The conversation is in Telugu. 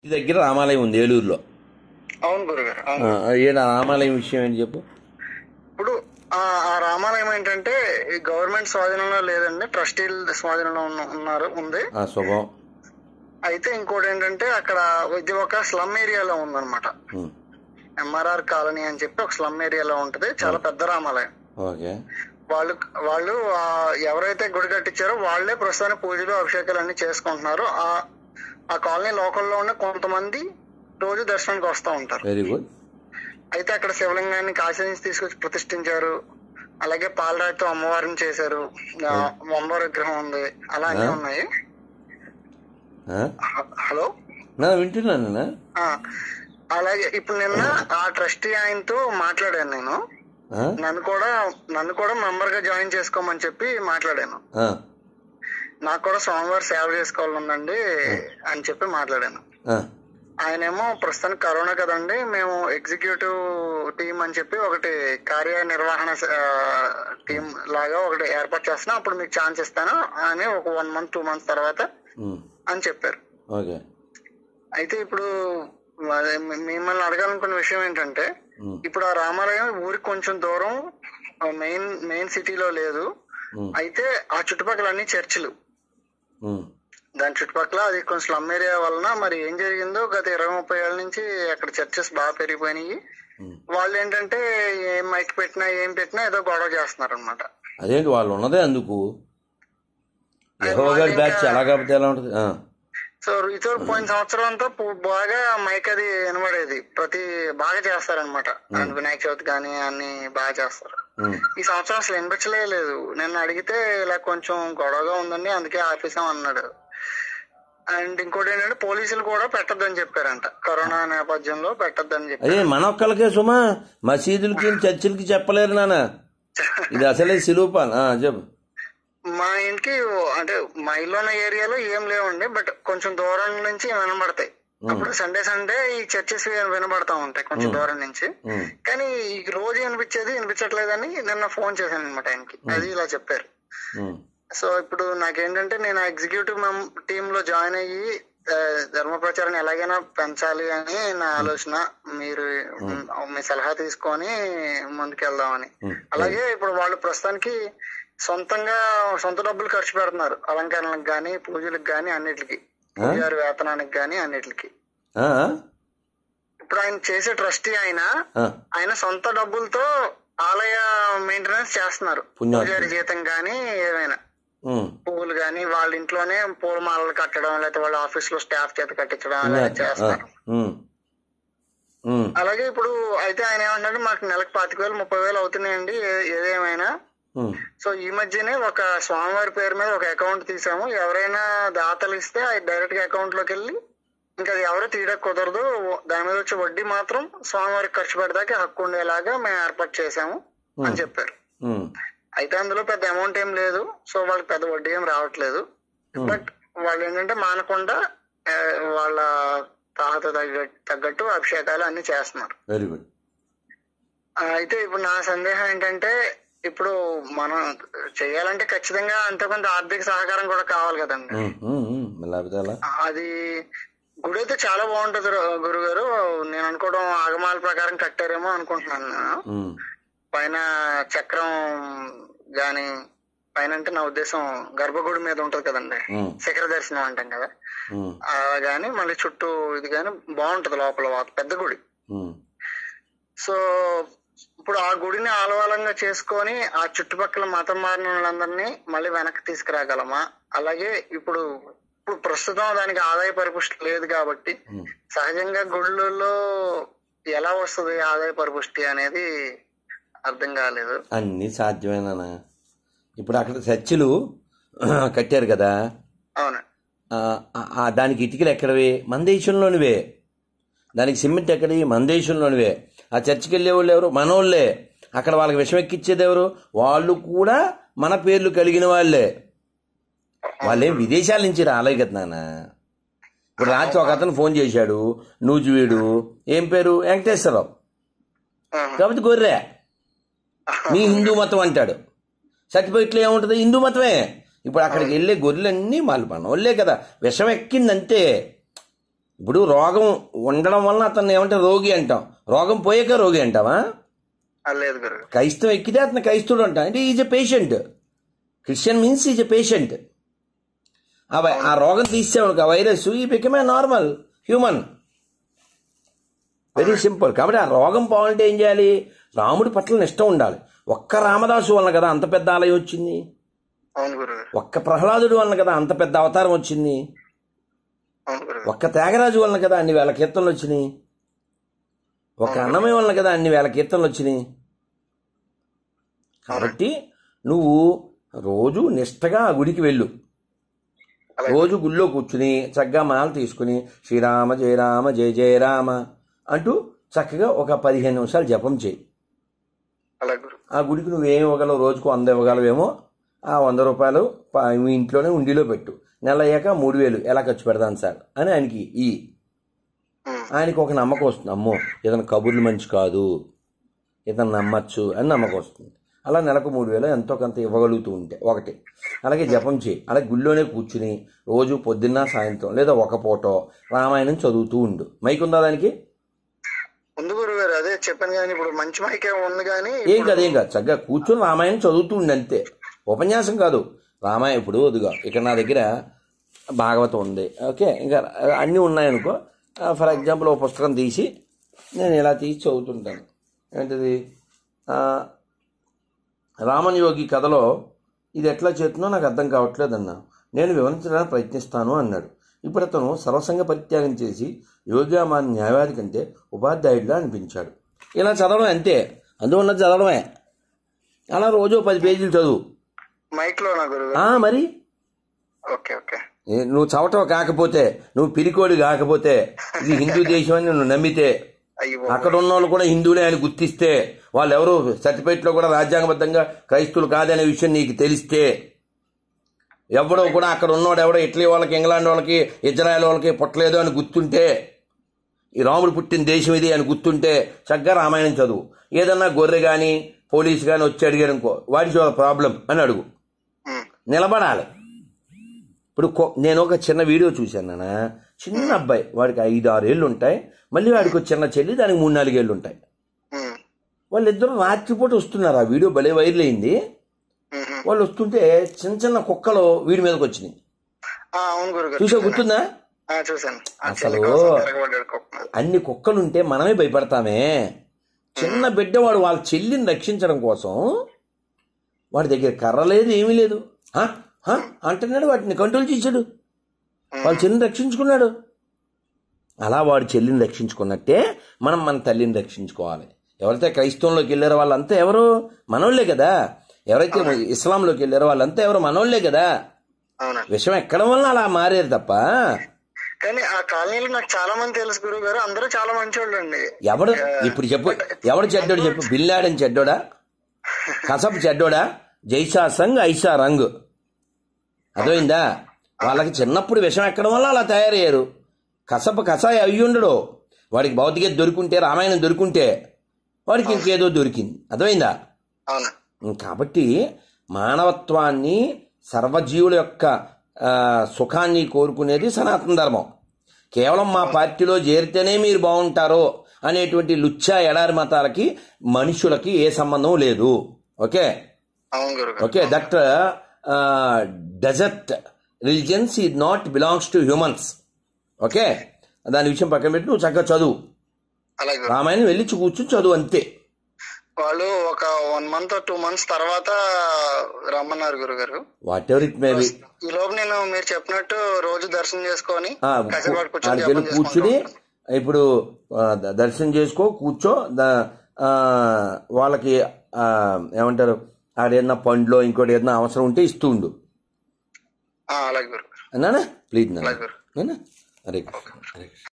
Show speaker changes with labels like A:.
A: ఈ దగ్గర రామాలయం ఉంది ఏలూరులో
B: అవును గురుగారు అవును
A: ఆ, ఏడా రామాలయం విషయం ఏంటి చెప్పు
B: ఇప్పుడు ఆ ఆ రామాలయం ఏంటంటే ఈ గవర్నమెంట్ స్వాధీనంలో లేదండి ట్రస్టీల స్వాధీనంలో ఉన్న- ఉన్నారు ఉంది
A: ఆ శుభం
B: అయితే ఇంకోటి ఏంటంటే అక్కడ ఇది ఒక స్లమ్ ఏరియాలో ఉందన్నమాట
A: ఉమ్,
B: ఎంఆర్ఆర్ కాలనీ అని చెప్పి ఒక స్లమ్ ఏరియాలో ఉంటది చాలా పెద్ద రామాలయం
A: ఓకే
B: వాళ్ళు వాళ్ళు ఆ ఎవరైతే గుడి కట్టించారో వాళ్ళే ప్రస్తుతానికి పూజలు అభిషేకాలు అన్ని చేసుకుంటున్నారు ఆ ఆ కాలనీ లోకల్లో ఉన్న కొంతమంది రోజు దర్శనానికి వస్తూ ఉంటారు
A: వెరీ గుడ్
B: అయితే అక్కడ శివలింగాన్ని కాశీ నుంచి తీసుకొచ్చి ప్రతిష్ఠించారు అలాగే పాలరాయితో అమ్మవారిని చేశారు ఆ, అమ్మవారి విగ్రహం ఉంది అలా అన్నీ ఉన్నాయి
A: ఆ?
B: హ- హలో
A: నా వింటున్నాను నా
B: ఆ, అలాగే ఇప్పుడు నిన్న ఆ ట్రస్టీ ఆయనతో మాట్లాడాను నేను
A: ఆ?
B: నన్ను కూడా నన్ను కూడా మెంబర్ గా జాయిన్ చేసుకోమని చెప్పి మాట్లాడాను
A: ఆ,
B: నాకు కూడా స్వామివారి సేవ చేసుకోవాలండి అని చెప్పి మాట్లాడాను
A: ఆ,
B: ఆయనేమో ప్రస్తుతానికి కరోనా కదండి మేము ఎగ్జిక్యూటివ్ టీం అని చెప్పి ఒకటి కార్యనిర్వహణ టీం లాగా ఒకటి ఏర్పాటు చేస్తున్నా అప్పుడు మీకు ఛాన్స్ ఇస్తాను అని ఒక వన్ మంత్ టూ మంత్స్ తర్వాత
A: ఉమ్,
B: అని చెప్పారు
A: ఓకే
B: అయితే ఇప్పుడు అదే మి- మిమ్మల్ని అడగాలనుకున్న విషయం ఏంటంటే
A: ఉమ్,
B: ఇప్పుడు ఆ రామాలయం ఊరికి కొంచెం దూరం మెయిన్ మెయిన్ సిటీలో లేదు
A: ఉమ్,
B: అయితే ఆ చుట్టుపక్కల అన్ని చర్చిలు
A: ఉమ్,
B: దాని చుట్టుపక్కల అది కొంచెం స్లమ్ ఏరియా వలన మరి ఏం జరిగిందో గత ఇరవై ముప్పై ఏళ్ళ నుంచి అక్కడ చర్చెస్ బాగా పెరిగిపోయినాయి
A: ఉమ్.
B: వాళ్ళు ఏంటంటే ఏం మైక్ పెట్టినా ఏం పెట్టినా ఏదో గొడవ చేస్తున్నారు అనమాట
A: అదేంటి వాళ్ళు ఉన్నదే అందుకు యెహోవా గారి బ్యాచ్ అలా కాకపోతే ఎలా ఉంటుంది ఆ,
B: సో ఇతో పోయిన సంవత్సరం అంతా పు- బాగా మైక్ అది వినబడేది ప్రతి బాగా చేస్తారనమాట వినాయక చవితి కానీ అన్ని బాగా చేస్తారు
A: ఉమ్,
B: ఈ సంవత్సరం అసలు వినిపించలే లేదు నిన్న అడిగితే ఇలా కొంచెం గొడవగా ఉందండి అందుకే ఆపేసాం అన్నాడు అండ్ ఇంకోటి ఏంటంటే పోలీసులు కూడా పెట్టొద్దని చెప్పారంట కరోనా నేపథ్యంలో పెట్టొద్దని చెప్పారు
A: అదే మన ఒక్కళ్ళకే సుమా మసీదులకి చర్చిలకి చెప్పలేరు నాన్న ఇది అసలే సిలువుపాల్ ఆ, చెప్పు
B: మా ఇంటికి ఓ- అంటే మా ఇల్లు ఉన్న ఏరియాలో ఏం లేవండి బట్ కొంచెం దూరం నుంచి వినబడతాయి అప్పుడు సండే సండే ఈ చర్చెస్ వినబడతా ఉంటాయి కొంచెం దూరం నుంచి
A: ఉమ్,
B: కానీ ఈ రోజు వినిపించేది వినిపించట్లేదని నిన్న ఫోన్ చేశాను అనమాట ఆయనకి అది ఇలా చెప్పారు
A: ఉమ్,
B: సో ఇప్పుడు నాకేంటంటే నేను ఎగ్జిక్యూటివ్ టీమ్ లో జాయిన్ అయ్యి ఆ, ధర్మ ప్రచారాన్ని ఎలాగైనా పెంచాలి అని నా ఆలోచన మీరు మీ సలహా తీసుకొని ముందుకెళ్దామని
A: ఉమ్.
B: అలాగే ఇప్పుడు వాళ్ళు ప్రస్తుతానికి సొంతంగా సొంత డబ్బులు ఖర్చు పెడుతున్నారు అలంకరణలకు గాని పూజలకు గాని అన్నిటికి పూజారి వేతనానికి గాని అన్నిటికి
A: ఆ,
B: ఇప్పుడు ఆయన చేసే ట్రస్టీ ఆయన
A: ఆ,
B: ఆయన సొంత డబ్బులతో ఆలయ మెయింటెనెన్స్ చేస్తున్నారు
A: పుణ్యాత్ముడు.
B: పూజారి జీతం గాని ఏమైనా
A: ఉమ్,
B: పువ్వులు గాని వాళ్ళ ఇంట్లోనే పూలమాలలు కట్టడం లేకపోతే వాళ్ళ ఆఫీస్ లో స్టాఫ్ చేత కట్టించడం అలా
A: ఆ,
B: చేస్తారు
A: ఉమ్, ఉమ్,
B: అలాగే ఇప్పుడు అయితే ఆయన ఏమంటారు మాకు నెలకు పాతిక వేలు ముప్పై వేలు అవుతున్నాయండి ఏ- ఏదేమైనా
A: ఉమ్,
B: సో ఈ మధ్యనే ఒక స్వామివారి పేరు మీద ఒక అకౌంట్ తీసాము ఎవరైనా దాతలు ఇస్తే అది డైరెక్ట్ గా అకౌంట్ లోకి వెళ్ళి ఇంకా అది ఎవరు తీయడానికి కుదరదు దాని మీద వచ్చే వడ్డీ మాత్రం స్వామివారికి ఖర్చు పెడదాకి హక్కు ఉండేలాగా మేము ఏర్పాటు చేసాము అని చెప్పారు
A: ఉమ్,
B: అయితే అందులో పెద్ద అమౌంట్ ఏం లేదు సో వాళ్ళకి పెద్ద వడ్డీ ఏం రావట్లేదు బట్ వాళ్ళు ఏంటంటే మానకుండా ఆ, వాళ్ళ తాహత తగ్గ- తగ్గట్టు అభిషేకాలు అన్ని చేస్తున్నారు
A: వెరీ గుడ్
B: ఆ, అయితే ఇప్పుడు నా సందేహం ఏంటంటే ఇప్పుడు మనం చేయాలంటే ఖచ్చితంగా అంత కొంత ఆర్థిక సహకారం కూడా కావాలి కదండి
A: ఉమ్, ఉమ్, ఉమ్, మరి లేకపోతే ఎలా
B: అది గుడి అయితే చాలా బాగుంటది రు- గురుగారు నేను అనుకోవడం ఆగమాల ప్రకారం కట్టారేమో అనుకుంటున్నాను నేను
A: ఉమ్,
B: పైన చక్రం గాని పైన అంటే నా ఉద్దేశం గర్భగుడి మీద ఉంటది కదండి
A: ఉమ్,
B: శిఖర దర్శనం అంటాం కదా
A: ఉమ్,
B: అలా గాని మళ్ళీ చుట్టూ ఇది గాని బాగుంటది లోపల వా- పెద్ద గుడి
A: ఉమ్,
B: సో ఇప్పుడు ఆ గుడిని ఆలవాలంగా చేసుకొని ఆ చుట్టుపక్కల మతం మారిన వాళ్ళందరినీ మళ్ళీ వెనక్కి తీసుకురాగలమా అలాగే ఇప్పుడు ఇప్పుడు ప్రస్తుతం దానికి ఆదాయ పరిపుష్టి లేదు కాబట్టి
A: ఉమ్.
B: సహజంగా గుళ్ళల్లో ఎలా వస్తుంది ఆదాయ పరిపుష్టి అనేది అర్థం కాలేదు
A: అన్నీ సాధ్యమేనా ఇప్పుడు అక్కడ చర్చిలు కట్టారు కదా
B: అవును
A: ఆ, ఆ- ఆ దానికి ఇటుకలు ఎక్కడవి మన దేశంలోనివే దానికి సిమెంట్ ఎక్కడి మన దేశంలోనివే ఆ చర్చికి వెళ్ళే వాళ్ళు ఎవరు మనోళ్ళే అక్కడ వాళ్ళకి విషం ఎక్కిచ్చేది ఎవరు వాళ్ళు కూడా మన పేర్లు కలిగిన వాళ్ళే వాళ్ళేం విదేశాల నుంచి రాలే కదా నాన్న ఇప్పుడు రాత్రి ఒక అతను ఫోన్ చేశాడు నూజివీడు ఏం పేరు వెంకటేశ్వరరావు
B: ఆహా.
A: కాబట్టి గొర్రె మీ హిందూ మతం అంటాడు సర్టిఫికెట్లో ఏముంటుంది హిందూ మతమే ఇప్పుడు అక్కడికి వెళ్ళే గొర్రెలన్నీ వాళ్ళు మన వాళ్ళే కదా విషం ఎక్కిందంటే ఇప్పుడు రోగం ఉండడం వలన అతన్ని ఏమంటే రోగి అంటాం రోగం పోయాక రోగి అంటావా
B: ఆ, లేదు గురుగారు
A: క్రైస్తవం ఎక్కితే అతను క్రైస్తవుడు అంటాం అంటే is a patient Christian means is a patient ఆ వై- ఆ రోగం తీసేవాడు ఆ virus he become a normal human very simple కాబట్టి ఆ రోగం పోవాలంటే ఏం చేయాలి రాముడి పట్ల నిష్ట ఉండాలి ఒక్క రామదాసు వలన కదా అంత పెద్ద ఆలయం వచ్చింది
B: అవును గురుగారు
A: ఒక్క ప్రహ్లాదుడి వలన కదా అంత పెద్ద అవతారం వచ్చింది
B: అవును గురుగారు
A: ఒక్క త్యాగరాజు వలన కదా అన్ని వేల కీర్తనలు వచ్చినాయి ఒక అన్నమయ్య వలన కదా అన్ని వేల కీర్తనలు వచ్చినాయి కాబట్టి నువ్వు రోజు నిష్టగా ఆ గుడికి వెళ్ళు
B: అలాగే.
A: రోజు గుళ్ళో కూర్చుని చక్కగా మాల తీసుకుని శ్రీరామ జయ రామ జయ జయ రామ అంటూ చక్కగా ఒక పదిహేను నిమిషాలు జపం చేయి
B: అలాగే గురు
A: ఆ గుడికి నువ్వేం ఇవ్వగలవు రోజుకు వంద ఇవ్వగలవేమో ఆ వంద రూపాయలు ప- మీ ఇంట్లోనే ఉండిలో పెట్టు నెల అయ్యాక మూడు వేలు ఎలా ఖర్చు పెడతాను సార్ అని ఆయనకి ఈ
B: ఉమ్,
A: ఆయనకి ఒక నమ్మకం వస్తుంది అమ్మో ఇతను కబుర్లు మంచి కాదు ఇతను నమ్మచ్చు అని నమ్మకం వస్తుంది అలా నెలకు మూడు వేలు ఎంతో కొంత ఇవ్వగలుగుతూ ఉంటే ఒకటి అలాగే జపం చేయి అలాగే గుళ్ళోనే కూర్చుని రోజు పొద్దున్న సాయంత్రం లేదా ఒక పూటో రామాయణం చదువుతూ ఉండు మైక్ ఉందా దానికి
B: ఉంది గురుగారు అదే చెప్పాను కానీ ఇప్పుడు మంచి మైకే ఉంది కానీ
A: ఏం కాదు ఏం కాదు చక్కగా కూర్చొని రామాయణం చదువుతూ ఉండి అంతే ఉపన్యాసం కాదు రామాయణం ఇప్పుడు ఇదిగో ఇక్కడ నా దగ్గర భాగవతం ఉంది ఓకే ఇంకా అన్నీ ఉన్నాయనుకో ఫర్ ఎగ్జాంపుల్ ఒక పుస్తకం తీసి నేను ఇలా తీసి చదువుతుంటాను ఏంటిది ఆ, రామన్ యోగి కథలో ఇది ఎట్లా చేస్తుందో నాకు అర్థం కావట్లేదు అన్నా నేను వివరించడానికి ప్రయత్నిస్తాను అన్నాడు ఇప్పుడు అతను సర్వసంగ పరిత్యాగం చేసి యోగా మా న్యాయవాది కంటే ఉపాధ్యాయుడిగా అనిపించాడు ఇలా చదవడం అంతే అందులో ఉన్నది చదవడమే అలా రోజు పది పేజీలు చదువు
B: మైక్ లో నా గురుగారు
A: ఆ, మరి
B: ఓకే ఓకే
A: ఏ, నువ్వు చవటం కాకపోతే నువ్వు పిరికోడి కాకపోతే ఇది హిందూ దేశం అని నువ్వు నమ్మితే
B: అయ్యో
A: అక్కడ ఉన్న వాళ్ళు కూడా హిందువులే అని గుర్తిస్తే వాళ్ళు ఎవరు సర్టిఫికేట్ లో కూడా రాజ్యాంగబద్ధంగా క్రైస్తువులు కాదనే విషయం నీకు తెలిస్తే ఎవడో కూడా అక్కడ ఉన్నవాడు ఎవడో ఇటలీ వాళ్ళకి ఇంగ్లాండ్ వాళ్ళకి ఇజ్రాయెల్ వాళ్ళకి పుట్టలేదు అని గుర్తుంటే ఈ రాముడు పుట్టిన దేశం ఇది అని గుర్తుంటే చక్కగా రామాయణం చదువు ఏదన్నా గొర్రె గాని పోలీసు గాని వచ్చి అడిగారు అనుకో వాడి ప్రాబ్లం అని అడుగు
B: ఉమ్,
A: నిలబడాలి ఇప్పుడు కొ- నేను ఒక చిన్న వీడియో చూశాను నాన్న చిన్న అబ్బాయి వాడికి ఐదు ఆరు ఏళ్ళు ఉంటాయి మళ్ళీ వాడికి ఒక చిన్న చెల్లి దానికి మూడు నాలుగు ఏళ్ళు ఉంటాయి
B: ఉమ్,
A: వాళ్ళిద్దరూ రాత్రిపూట వస్తున్నారు ఆ వీడియో భలే వైరల్ అయింది
B: ఉమ్.
A: వాళ్ళు వస్తుంటే చిన్న చిన్న కుక్కలు వీడి మీదకి వచ్చినాయి
B: ఆ, అవును గురుగారు
A: చూసా గుర్తుందా
B: ఆ, చూశాను ఆ
A: అసలు-
B: చిన్న కోసం తిరగబడ్డాడు కుక్క.
A: అన్ని కుక్కలుంటే మనమే భయపడతామే చిన్న బిడ్డ వాడు వాళ్ళ చెల్లిని రక్షించడం కోసం వాడి దగ్గర కర్ర లేదు ఏమీ లేదు హ? హ? అంటున్నాడు వాటిని కంట్రోల్ చేశాడు వాళ్ళ చెల్లిని రక్షించుకున్నాడు అలా వాడు చెల్లిని రక్షించుకున్నట్టే మనం మన తల్లిని రక్షించుకోవాలి ఎవరైతే క్రైస్తవంలోకి వెళ్ళారో వాళ్ళంతా ఎవరు మనోళ్లే కదా ఎవరైతే ఇస్లాంలోకి వెళ్ళారో వాళ్ళంతా ఎవరు మనోళ్లే కదా
B: అవునండి
A: విషయం ఎక్కడం వల్ల అలా మారారు తప్ప
B: కానీ ఆ కాలనీలో నాకు చాలా మంది తెలుసు గురువు గారు అందరూ చాలా మంచోళ్ళు అండి
A: ఎవడు ఇప్పుడు చెప్పు ఎవడు చెడ్డోడు చెప్పు బిల్లాడని చెడ్డోడా కసపు చెడ్డోడా జైసా సంగ్ ఐసా రంగ్ అర్థమైందా వాళ్ళకి చిన్నప్పుడు విషం ఎక్కడం వల్ల అలా తయారయ్యారు కసపు కసాయి అయ్యి ఉండడు వాడికి భౌతికత దొరుకుంటే రామాయణం దొరుకుంటే వాడికి ఇంకేదో దొరికింది అర్థమైందా
B: అవును
A: కాబట్టి మానవత్వాన్ని సర్వజీవుల యొక్క ఆ, సుఖాన్ని కోరుకునేది సనాతన ధర్మం కేవలం మా పార్టీలో చేరితేనే మీరు బాగుంటారో అనేటువంటి లుచ్చా ఎడారి మతాలకి మనుషులకి ఏ సంబంధం లేదు ఓకే
B: అవును గురుగారు
A: ఓకే దట్ డెజర్ట్ రిలిజన్స్ ఈ not belongs to humans okay దాని విషయం పక్కన పెట్టి నువ్వు చక్కగా చదువు
B: అలాగే
A: రామాయణం వెళ్ళి కూర్చుని చదువు అంతే
B: వాళ్ళు ఒక వన్ మంత్ టూ మంత్స్ తర్వాత రమ్మన్నారు గురుగారు
A: whatever it may be
B: ఈ లోపు నేను మీరు చెప్పినట్టు రోజు దర్శనం చేసుకొని
A: ఆ,
B: కాసేపు అక్కడ కూర్చొని
A: ఆడికి వెళ్ళి
B: జపం
A: కూర్చుని
B: చేసుకుంటూ
A: ఇప్పుడు ఆ, ద- దర్శనం చేసుకో కూర్చో ద- ఆ, వాళ్ళకి ఆ, ఏమంటారు ఆడేదన్నా పండ్లో ఇంకోటి ఏదైనా అవసరం ఉంటే ఇస్తూ ఉండు
B: ఆ, అలాగే గురు
A: అన్నానా ప్లీజ్ నాన్న
B: అలాగే గురు
A: నాన్న? హరే కృష్ణ హరే కృష్ణ